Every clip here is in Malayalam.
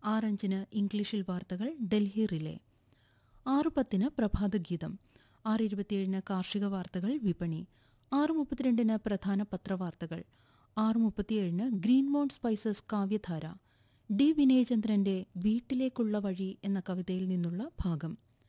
ആറഞ്ചിന് ഇംഗ്ലീഷിൽ വാർത്തകൾ ഡൽഹി റിലേ ആറ് പത്തിന് പ്രഭാതഗീതം ആറ് ഇരുപത്തിയേഴിന് കാർഷിക വാർത്തകൾ വിപണി ആറ് മുപ്പത്തിരണ്ടിന് പ്രധാന പത്രവാർത്തകൾ ആറ് മുപ്പത്തിയേഴിന് green mount spices Kavyadhara D വിനയചന്ദ്രന്റെ വീട്ടിലേക്കുള്ള വഴി എന്ന കവിതയിൽ നിന്നുള്ള ഭാഗം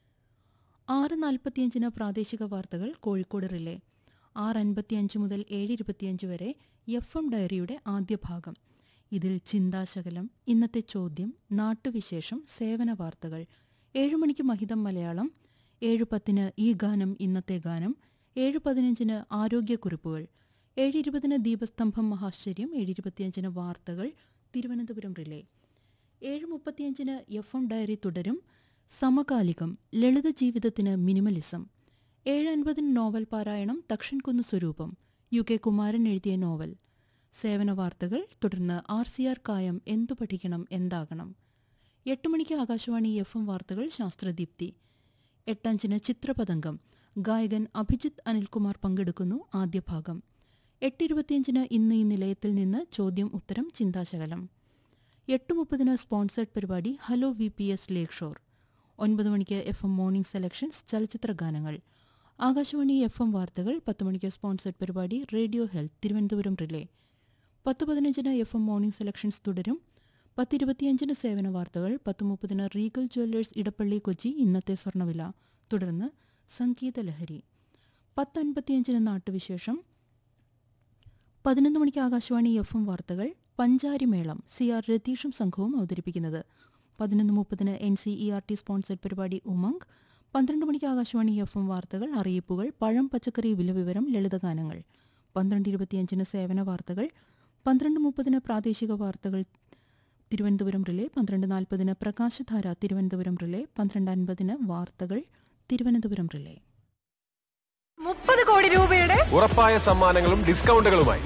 ആറ് നാൽപ്പത്തിയഞ്ചിന് പ്രാദേശിക വാർത്തകൾ കോഴിക്കോട് റിലേ ആറ് അൻപത്തിയഞ്ച് മുതൽ ഏഴ് ഇരുപത്തിയഞ്ച് വരെ എഫ് എം ഡയറിയുടെ ആദ്യ ഭാഗം ഇതിൽ ചിന്താശകലം ഇന്നത്തെ ചോദ്യം നാട്ടുവിശേഷം സേവന വാർത്തകൾ ഏഴ് മണിക്ക് മഹിതം മലയാളം ഏഴ് പത്തിന് ഈ ഗാനം ഇന്നത്തെ ഗാനം ഏഴ് പതിനഞ്ചിന് ആരോഗ്യക്കുറിപ്പുകൾ ഏഴ് ഇരുപതിന് ദീപസ്തംഭം മഹാശ്ചര്യം ഏഴ് ഇരുപത്തിയഞ്ചിന് വാർത്തകൾ തിരുവനന്തപുരം റിലേ ഏഴ് മുപ്പത്തിയഞ്ചിന് എഫ് എം ഡയറി തുടരും സമകാലികം ലളിത ജീവിതത്തിന് മിനിമലിസം ഏഴ് അൻപതിന് നോവൽ പാരായണം തക്ഷൻകുന്ന് സ്വരൂപം യു കെ കുമാരൻ എഴുതിയ നോവൽ സേവന വാർത്തകൾ തുടർന്ന് ആർ സി ആർ കായം എന്തു പഠിക്കണം എന്താകണം എട്ട് മണിക്ക് ആകാശവാണി എഫ് എം വാർത്തകൾ ശാസ്ത്രദീപ്തി എട്ടഞ്ചിന് ചിത്രപതംഗം ഗായകൻ അഭിജിത്ത് അനിൽകുമാർ പങ്കെടുക്കുന്നു ആദ്യ ഭാഗം എട്ട് ഇരുപത്തിയഞ്ചിന് ഇന്ന് ഈ നിലയത്തിൽ നിന്ന് ചോദ്യം ഉത്തരം ചിന്താശകലം എട്ട് മുപ്പതിന് സ്പോൺസേഡ് പരിപാടി hello V P S lake shore ഒൻപത് മണിക്ക് എഫ് എം മോർണിംഗ് സെലക്ഷൻസ് ചലച്ചിത്ര ഗാനങ്ങൾ ആകാശവാണി എഫ് എം വാർത്തകൾ പത്ത് മണിക്ക് സ്പോൺസേഡ് പരിപാടി റേഡിയോ ഹെൽത്ത് തിരുവനന്തപുരം റിലേ പത്ത് പതിനഞ്ചിന് എഫ് എം മോർണിംഗ് സെലക്ഷൻസ് തുടരും പത്തിരുപത്തിയഞ്ചിന് സേവന വാർത്തകൾ പത്ത് മുപ്പതിന് റീഗൽ ജ്വല്ലേഴ്സ് ഇടപ്പള്ളി കൊച്ചി ഇന്നത്തെ സ്വർണ്ണവില തുടർന്ന് സംഗീത ലഹരി പത്ത് അൻപത്തിയഞ്ചിന് നാട്ടുവിശേഷം പതിനൊന്ന് മണിക്ക് ആകാശവാണി എഫ് എം വാർത്തകൾ പഞ്ചാരിമേളം സി ആർ രതീഷും സംഘവും അവതരിപ്പിക്കുന്നത് പതിനൊന്ന് മുപ്പതിന് N C E R T sponsored പരിപാടി ഉമംഗ് പന്ത്രണ്ട് മണിക്ക് ആകാശവാണി എഫ് എം വാർത്തകൾ അറിയിപ്പുകൾ പഴം പച്ചക്കറി വില വിവരം ലളിതഗാനങ്ങൾ പന്ത്രണ്ട് ഇരുപത്തിയഞ്ചിന് സേവന വാർത്തകൾ പന്ത്രണ്ട് മുപ്പതിന് പ്രാദേശിക വാർത്തകൾ തിരുവനന്തപുരം റിലേ പന്ത്രണ്ട് നാൽപ്പതിന് പ്രകാശധാര തിരുവനന്തപുരം റിലേ പന്ത്രണ്ട് അൻപതിന് വാർത്തകൾ തിരുവനന്തപുരം റിലേ മുപ്പത് കോടി രൂപയുടെ ഉറപ്പായ സമ്മാനങ്ങളും ഡിസ്കൗണ്ടുകളുമായി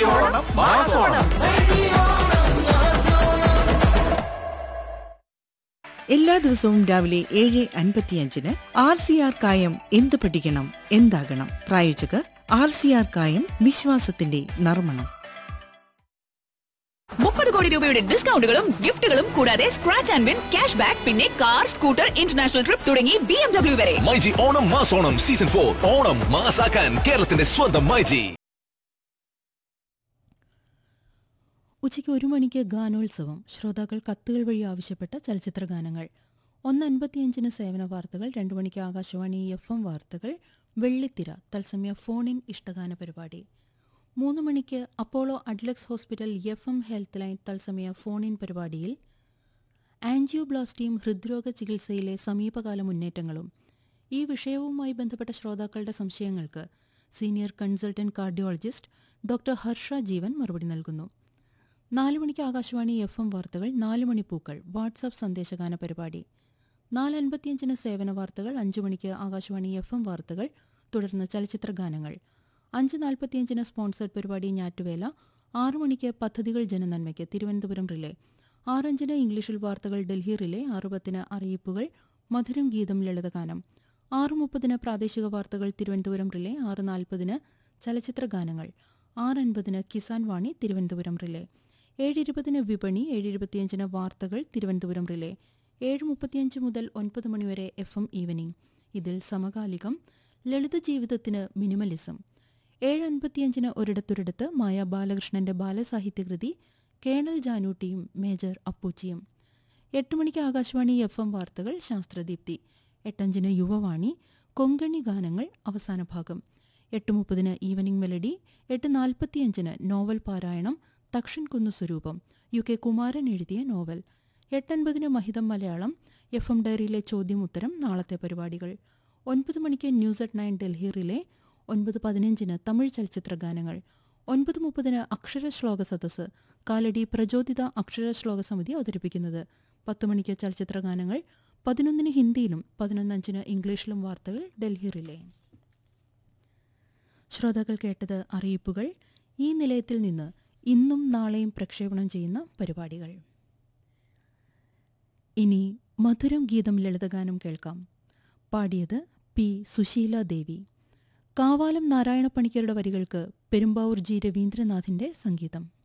എല്ലാ ദിവസവും രാവിലെ ഏഴ് അൻപത്തിയഞ്ചിന് ആർ സി ആർ കായം എന്ത് പഠിക്കണം എന്താകണം പ്രായോജകർ ആർ സി ആർ കായം വിശ്വാസത്തിന്റെ നർമ്മണം മുപ്പത് കോടി രൂപയുടെ ഡിസ്കൗണ്ടുകളും ഗിഫ്റ്റുകളും കൂടാതെ scratch and win cash back പിന്നെ കാർ സ്കൂട്ടർ ഇന്റർനാഷണൽ ട്രിപ്പ് തുടങ്ങി ബി എം ഡബ്ല്യു വരെ മൈജി ഓണം മാസോണം സീസൺ ഫോർ ഓണം മാസാക്കാൻ കേരളത്തിന്റെ സ്വന്തം മൈജി ഉച്ചയ്ക്ക് ഒരു മണിക്ക് ഗാനോത്സവം ശ്രോതാക്കൾ കത്തുകൾ വഴി ആവശ്യപ്പെട്ട ചലച്ചിത്ര ഗാനങ്ങൾ ഒന്ന് അൻപത്തിയഞ്ചിന് സേവന വാർത്തകൾ രണ്ടു മണിക്ക് ആകാശവാണി എഫ് എം വാർത്തകൾ വെള്ളിത്തിര തത്സമയ ഫോൺ ഇൻ ഇഷ്ടഗാന പരിപാടി മൂന്ന് മണിക്ക് Apollo Adlux hospital F M health line തത്സമയ ഫോൺ ഇൻ പരിപാടിയിൽ ആൻജിയോബ്ലാസ്റ്റിയും ഹൃദ്രോഗ ചികിത്സയിലെ സമീപകാല മുന്നേറ്റങ്ങളും ഈ വിഷയവുമായി ബന്ധപ്പെട്ട ശ്രോതാക്കളുടെ സംശയങ്ങൾക്ക് senior consultant cardiologist doctor Harsha Jeevan മറുപടി നൽകുന്നു നാല് മണിക്ക് ആകാശവാണി എഫ് എം വാർത്തകൾ നാല് മണി പൂക്കൾ വാട്സാപ്പ് സന്ദേശഗാന പരിപാടി നാല് അൻപത്തിയഞ്ചിന് സേവന വാർത്തകൾ അഞ്ചു മണിക്ക് ആകാശവാണി എഫ് എം വാർത്തകൾ തുടർന്ന് ചലച്ചിത്ര ഗാനങ്ങൾ അഞ്ച് നാൽപ്പത്തിയഞ്ചിന് സ്പോൺസർഡ് പരിപാടി ഞാറ്റുവേല ആറു മണിക്ക് പദ്ധതികൾ ജനനന്മയ്ക്ക് തിരുവനന്തപുരം റിലേ ആറഞ്ചിന് ഇംഗ്ലീഷിൽ വാർത്തകൾ ഡൽഹി റിലേ ആറുപത്തിന് അറിയിപ്പുകൾ മധുരം ഗീതം ലളിതഗാനം ആറ് മുപ്പതിന് പ്രാദേശിക വാർത്തകൾ തിരുവനന്തപുരം റിലേ ആറ് നാൽപ്പതിന് ചലച്ചിത്ര ഗാനങ്ങൾ ആറ് അൻപതിന് കിസാൻ വാണി തിരുവനന്തപുരം റിലേ ഏഴ് ഇരുപതിന് വിപണി ഏഴ് ഇരുപത്തിയഞ്ചിന് വാർത്തകൾ തിരുവനന്തപുരം റിലേ ഏഴ് മുപ്പത്തിയഞ്ച് മുതൽ ഒൻപത് മണിവരെ എഫ് എം ഈവനിംഗ് ഇതിൽ സമകാലികം ലളിത ജീവിതത്തിന് മിനിമലിസം ഏഴ് അൻപത്തിയഞ്ചിന് ഒരിടത്തൊരിടത്ത് മായ ബാലകൃഷ്ണന്റെ ബാലസാഹിത്യകൃതി കേണൽ ജാനൂട്ടിയും മേജർ അപ്പൂച്ചിയും എട്ട് മണിക്ക് ആകാശവാണി എഫ് എം വാർത്തകൾ ശാസ്ത്രദീപ്തി എട്ടഞ്ചിന് യുവവാണി കൊങ്കണി ഗാനങ്ങൾ അവസാന ഭാഗം എട്ട് മുപ്പതിന് ഈവനിംഗ് മെലഡി എട്ട് നാൽപ്പത്തിയഞ്ചിന് നോവൽ പാരായണം തക്ഷൻ കുന്നു സ്വരൂപം യു കെ കുമാരൻ എഴുതിയ നോവൽ എട്ടൻപതിന് മഹിതം മലയാളം എഫ് എം ഡയറിയിലെ ചോദ്യം ഉത്തരം നാളത്തെ പരിപാടികൾ ഒൻപത് മണിക്ക് news at nine Delhi relay ഒൻപത് പതിനഞ്ചിന് തമിഴ് ചലച്ചിത്ര ഗാനങ്ങൾ ഒൻപത് മുപ്പതിന് അക്ഷരശ്ലോക സദസ്സ് കാലടി പ്രചോദിത അക്ഷരശ്ലോക സമിതി അവതരിപ്പിക്കുന്നത് പത്ത് മണിക്ക് ചലച്ചിത്ര ഗാനങ്ങൾ പതിനൊന്നിന് ഹിന്ദിയിലും പതിനൊന്നഞ്ചിന് ഇംഗ്ലീഷിലും വാർത്തകൾ ഡൽഹി റിലേ ശ്രോതാക്കൾ കേട്ടത് അറിയിപ്പുകൾ ഈ നിലയത്തിൽ നിന്ന് ഇന്നും നാളെയും പ്രക്ഷേപണം ചെയ്യുന്ന പരിപാടികൾ ഇനി മധുരം ഗീതം ലളിതഗാനം കേൾക്കാം പാടിയത് പി സുശീല ദേവി കാവാലം നാരായണ പണിക്കരുടെ വരികൾക്ക് പെരുമ്പാവൂർ ജി രവീന്ദ്രനാഥിന്റെ സംഗീതം